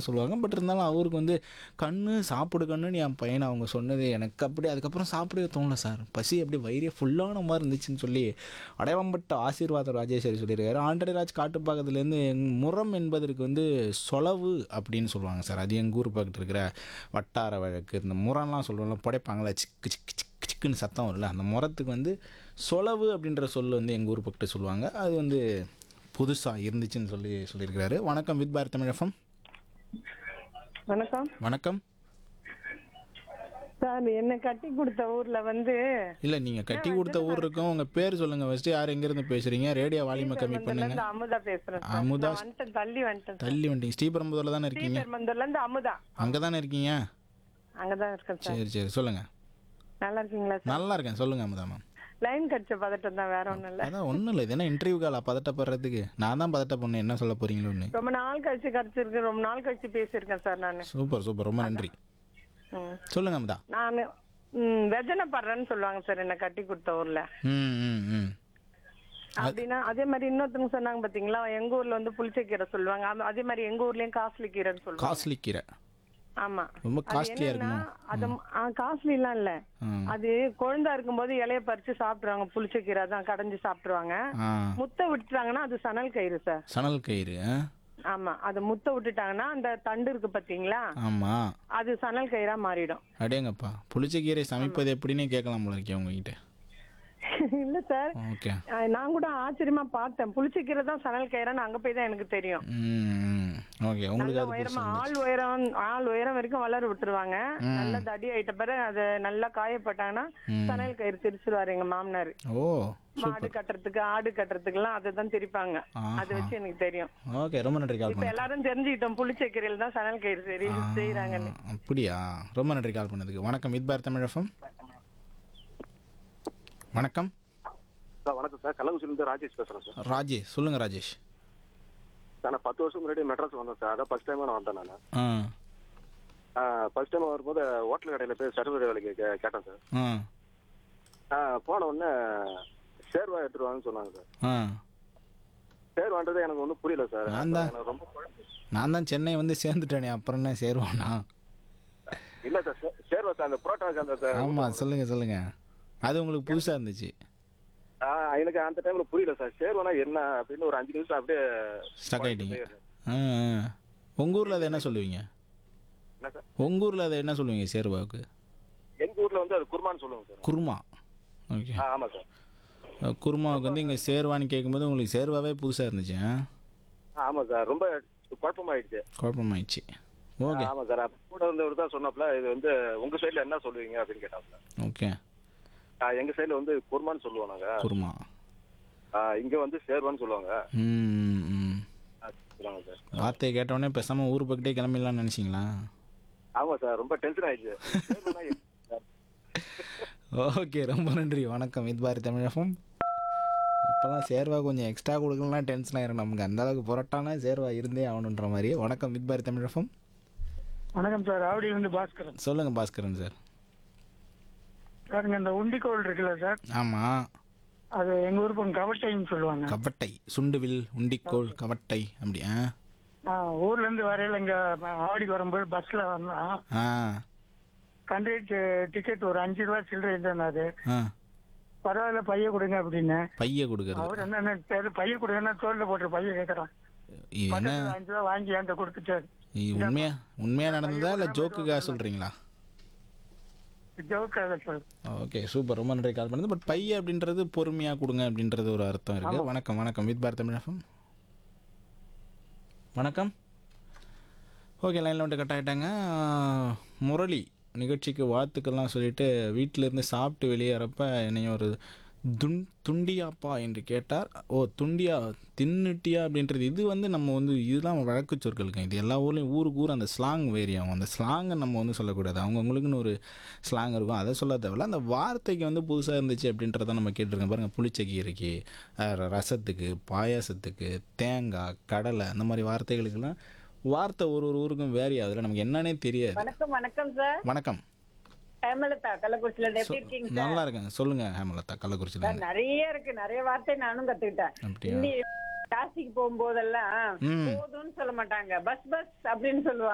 சொல்லுவாங்க பட் இருந்தாலும் அவருக்கு வந்து கண்ணு சாப்பிடு கண்ணுன்னு என் பையனை அவங்க சொன்னது எனக்கு அப்படி அதுக்கப்புறம் சாப்பிடவே தோணல சார் பசி அப்படியே வயிறே ஃபுல்லான மாதிரி இருந்துச்சுன்னு சொல்லி அடையாளம்பட்ட ஆசீர்வாதம் ராஜேஸ்வரி சொல்லியிருக்காரு ஆண்டடிராஜ் காட்டுப்பாக்கத்துலேருந்து முறம் என்பதற்கு வந்து சொலவு அப்படின்னு சொல்லுவாங்க சார் அது எங்கள் ஊர் பக்கத்தில் இருக்கிற வட்டார வழக்கு இந்த முரம்லாம் சொல்லுவோம்ல புடைப்பாங்களே சிக்கு சிக்கு சிக்கு சிக்குன்னு சத்தம் வரும்ல அந்த முறத்துக்கு வந்து சொலவு அப்படின்ற சொல் வந்து எங்கள் ஊர் பக்கத்து சொல்லுவாங்க அது வந்து புதுசாக இருந்துச்சுன்னு சொல்லி சொல்லியிருக்கிறாரு வணக்கம் வித் பாரத் தமிழ் எஃப்எம் வணக்கம் வணக்கம் சார் என்ன கட்டி கொடுத்த ஊர்ல வந்து இல்லை நீங்கள் கட்டி கொடுத்த ஊர் இருக்கும் உங்கள் பேர் சொல்லுங்கள் ஃபஸ்ட்டு யார் எங்கேருந்து பேசுகிறீங்க ரேடியோ வால்யூமை கம்மி ஸ்ரீபெரும்புதூர்ல பண்ணுங்க இருந்து அமுதா பேசுறேன் சார். அமுதா நான் வந்துட்டேன் தள்ளி வந்துட்டேன் தள்ளி வந்துட்டீங்க ஸ்ரீபெரும்புதூரில் தானே இருக்கீங்க ஸ்ரீபெரும்புதூர்ல இருந்து அமுதா அங்கே தானே இருக்கீங்க அங்கதான் இருக்கேன் சார் சரி சரி சொல்லுங்கள் நல்லா இருக்கீங்களா சார் நல்லா இருக்கேன் சொல்லுங்கள் அமுதா மேம் லைன் கடிச்ச பதட்டம் தான் வேற ஒண்ணும் இல்ல அதான் ஒன்றும் இல்லை இது என்ன இன்டர்வியூ காலா பதட்டப்படுறதுக்கு நான் தான் பதட்டப்படணும் என்ன சொல்ல போறீங்களோன்னு ரொம்ப நாள் கழிச்சு கடிச்சிருக்கு ரொம்ப நாள் கழிச்சு பேசியிருக்கேன் சார் நானு சூப்பர் சூப்பர் ரொம்ப நன்றி ம். சொல்லுங்க அமுதா நானு ம், வெஜனப்படுறேன்னு சொல்லுவாங்க சார் என்ன கட்டி கொடுத்த ஊர்ல ம் ம் ம் அப்படின்னா அதே மாதிரி இன்னொருத்தவங்க சொன்னாங்க பாத்தீங்களா எங்க ஊர்ல வந்து புளிச்சக்கீரை சொல்லுவாங்க ஆமா, அதே மாதிரி எங்க ஊர்லயும் காஸ்ட்லி கீரைன்னு சொல்லுவாங்க காஸ்ட்லி கீரை ஆமா ரொம்ப அது காஸ்ட்லியாக என்னன்னா, இருக்குமோ அது காஸ்ட்லிலாம் இல்ல ம் அது குழந்தா இருக்கும்போது இலைய பறிச்சு சாப்பிடுவாங்க புளிச்சக்கீரை தான் கடைஞ்சு சாப்பிடுவாங்க ஆ முட்டை விட்டுட்டாங்கன்னா அது சணல் கயிறு சார் சணல் கயிறு ஆ? ஆமா அது முட்டை விட்டுட்டாங்கன்னா அந்த தண்டு இருக்கு பாத்தீங்களா ஆமாம் அது சணல் கயிறா மாறிடும் அடேங்கப்பா புளிச்சக்கீரை சமைப்பது எப்படின்னு கேட்கலாம் போல இருக்கேன் உங்ககிட்ட இல்ல சார் ஓகே அஹ் நான் கூட ஆச்சரியமா பார்த்தேன் புளிச்சக்கீரை தான் சணல் கயிறான்னு அங்க போய் தான் எனக்கு தெரியும் ம் ஓகே உங்களுக்கு நல்ல அது உயரமா புதுசா ஆள் உயரம் ஆள் உயரம் வரைக்கும் வளர விட்டுருவாங்க நல்ல தடி ஆயிட்ட பிறகு அது நல்லா காயப்பட்டாங்கன்னா சணல் கயிறு திரிச்சிருவாரு எங்க மாமனார் ஓ மாடு கட்டுறதுக்கு ஆடு கட்டுறதுக்கு எல்லாம் அதை தான் திரிப்பாங்க ஆஹா. அது வச்சு எனக்கு தெரியும் ஓகே ரொம்ப நன்றி கால் இப்ப பண்ண எல்லாரும் தெரிஞ்சுக்கிட்டோம் புளிச்சக்கீரையில தான் சணல் கயிறு சரி செய்யறாங்கன்னு அப்படியா ரொம்ப நன்றி கால் பண்ணதுக்கு வணக்கம் வித் பார் தமிழ் எஃப்எம் வணக்கம் சார் வணக்கம் சார் கள்ளக்குறிச்சியிலேருந்து ராஜேஷ் பேசுகிறேன் சார் ராஜேஷ் சொல்லுங்க ராஜேஷ் சார் நான் பத்து வருஷம் முன்னாடி மெட்ராஸ் வந்தேன் சார் அதான் ஃபர்ஸ்ட் டைம் நான் வந்தேன் நான் ஆ ஃபர்ஸ்ட் டைம் வரும்போது ஹோட்டல் கடையில் போய் சர்வர் வேலைக்கு கே- கேட்டேன் சார் ஆ ஆ, போன உடனே சேர்வா எடுத்துட்டு வாங்கன்னு சொன்னாங்க சார் ஆ சேர்வான்றது எனக்கு ஒன்றும் புரியல சார் நான் தான். எனக்கு ரொம்ப குழப்பம். நான் தான் சென்னை வந்து சேர்ந்துட்டேனே அப்புறம் என்ன சேருவானா இல்ல சார் சே- சேர்வா சார் அந்த புரோட்டாக்கு அந்த சார் ஆமாம் சொல்லுங்க சொல்லுங்க அது உங்களுக்கு புதுசாக இருந்துச்சு ஆ, எனக்கு அந்த டைம்ல புரியல சார் சேர்வானா என்ன அப்படின்னு ஒரு அஞ்சு நிமிஷம் அப்படியே ஸ்டக் ஆகிட்டீங்க ஆ ஆ. உங்கள் ஊரில் அதை என்ன சொல்லுவீங்க என்ன சார் உங்கள் ஊரில் அதை என்ன சொல்லுவீங்க சேர்வாவுக்கு எங்க ஊர்ல வந்து அது குருமான்னு சொல்லுவாங்க சார் குருமா ஓகே ஆ ஆமா சார் குருமாவுக்கு வந்து இங்கே சேர்வான்னு கேட்கும்போது உங்களுக்கு சேர்வாவே புதுசாக இருந்துச்சு ஆ ஆ, ஆமா சார் ரொம்ப குழப்பமாயிடுச்சு குழப்பமாயிடுச்சு ஓகே ஆமா சார் அப்ப கூட இருந்தவர் தான் சொன்னாப்ல இது வந்து உங்க சைடுல என்ன சொல்லுவீங்க அப்படின்னு கேட்டாப்ல ஓகே ஆ, எங்க சைடுல வந்து குருமான்னு சொல்லுவோம் நாங்க குருமா ஆ, இங்க வந்து சேர்வான்னு சொல்லுவாங்க ம் ம் ஆ, சொல்லுவாங்க சார் வார்த்தையை கேட்டவுடனே பேசாமல் ஊர் பக்கிட்டே கிளம்பிடலாம்னு நினச்சிங்களா ஆமா சார் ரொம்ப டென்ஷன் ஆயிடுச்சு சேர்வானா என்ன சார்? ஓகே ரொம்ப நன்றி வணக்கம் இது பாரி தமிழகம் இப்போலாம் சேர்வா கொஞ்சம் எக்ஸ்ட்ரா கொடுக்கலாம் டென்ஷன் ஆயிரும் நமக்கு அந்த அளவுக்கு புரட்டானா சேர்வா இருந்தே ஆகணுன்ற மாதிரி வணக்கம் வித் பாரி தமிழகம் வணக்கம் சார் ஆவடியிலிருந்து பாஸ்கரன் சொல்லுங்கள் பாஸ்கரன் சார் சாருங்க இந்த உண்டிக்கோல் இருக்குல்ல சார் ஆமாம் அது எங்க ஊர் பக்கம் கவட்டைன்னு சொல்லுவாங்க கவட்டை சுண்டுவில் உண்டிக்கோல் கவட்டை அப்படி ஆ ஆ, ஊர்ல இருந்து வரையில இங்க ஆவடிக்கு வரும்போது பஸ்ல வந்தா ஆ கண்டக்ட் டிக்கெட் ஒரு அஞ்சு ரூபா சில்லறை இருந்தது ஆ பரவாயில்ல பைய கொடுங்க அப்படின்னு பைய கொடுக்கறது அவர் என்ன தெரியல பைய கொடுங்கன்னா தோல்ல போட்டு பைய கேட்கறான் இது என்ன பக்கத்துல அஞ்சு ரூபா வாங்கி அந்த கொடுத்துட்டாரு இது உண்மையா உண்மையா நடந்ததா இல்லை ஜோக்குக்காக சொல்கிறீங்களா ஜோக்காக சார் ஓகே சூப்பர் ரொம்ப நன்றி கால் பண்ணது பட் பைய அப்படின்றது பொறுமையாக கொடுங்க அப்படின்றது ஒரு அர்த்தம் இருக்குது வணக்கம் வணக்கம் வித் பாரத் தமிழகம் வணக்கம் ஓகே லைனில் வந்துட்டு கட் ஆகிட்டாங்க முரளி நிகழ்ச்சிக்கு வாழ்த்துக்கள்லாம் சொல்லிட்டு வீட்டிலேருந்து சாப்பிட்டு வெளியேறப்ப என்னையும் ஒரு துன் துண்டியாப்பா என்று கேட்டார் ஓ துண்டியா தின்னுட்டியா அப்படின்றது இது வந்து நம்ம வந்து இதெல்லாம் வழக்கு சொற்களுங்க இது எல்லா ஊர்லேயும் ஊருக்கு ஊர் அந்த ஸ்லாங் வேரி ஆகும் அந்த ஸ்லாங்கை நம்ம வந்து சொல்லக்கூடாது அவங்கவுங்களுக்குன்னு ஒரு ஸ்லாங் இருக்கும் அதை சொல்ல தேவையில்ல அந்த வார்த்தைக்கு வந்து புதுசாக இருந்துச்சு அப்படின்றத நம்ம கேட்டிருக்கோம் பாருங்கள் புளிச்சக்கீரைக்கு அஹ், ரசத்துக்கு பாயாசத்துக்கு தேங்காய் கடலை அந்த மாதிரி வார்த்தைகளுக்கெல்லாம் வார்த்தை ஒரு ஒரு ஊருக்கும் வேரி ஆகுதுல நமக்கு என்னன்னே தெரியாது வணக்கம் வணக்கம் சார் வணக்கம் ஹேமலதா கள்ளக்குறிச்சியில இருந்து எப்படி இருக்கீங்க சார் நல்லா இருக்கேங்க சொல்லுங்க ஹேமலதா கள்ளக்குறிச்சியில் சார் நிறைய இருக்கு நிறைய வார்த்தை நானும் கத்துக்கிட்டேன் அப்படியா இன்னி டாக்ஸிக்கு போகும்போதெல்லாம் ம். போதும்னு சொல்ல மாட்டாங்க பஸ் பஸ் அப்படின்னு சொல்லுவாங்க